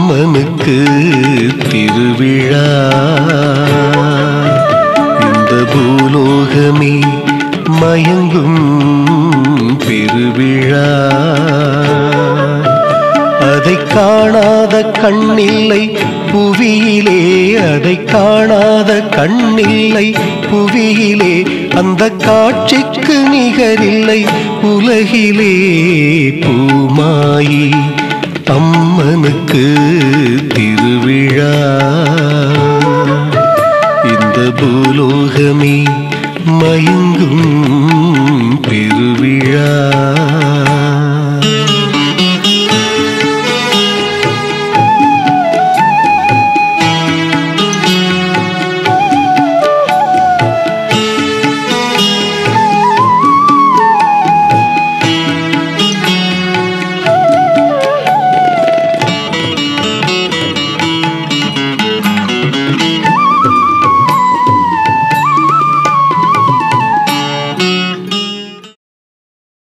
அம்மனுக்கு திருவிழா இந்த பூலோகமே மயங்கும் பெருவிழா அதை காணாத கண்ணில்லை புவியிலே அதை காணாத கண்ணில்லை புவியிலே அந்த காட்சிக்கு நிகரில்லை உலகிலே பூமாயி அம்மனுக்கு திருவிழா இந்த பூலோகமே மயங்கும் பெருவிழா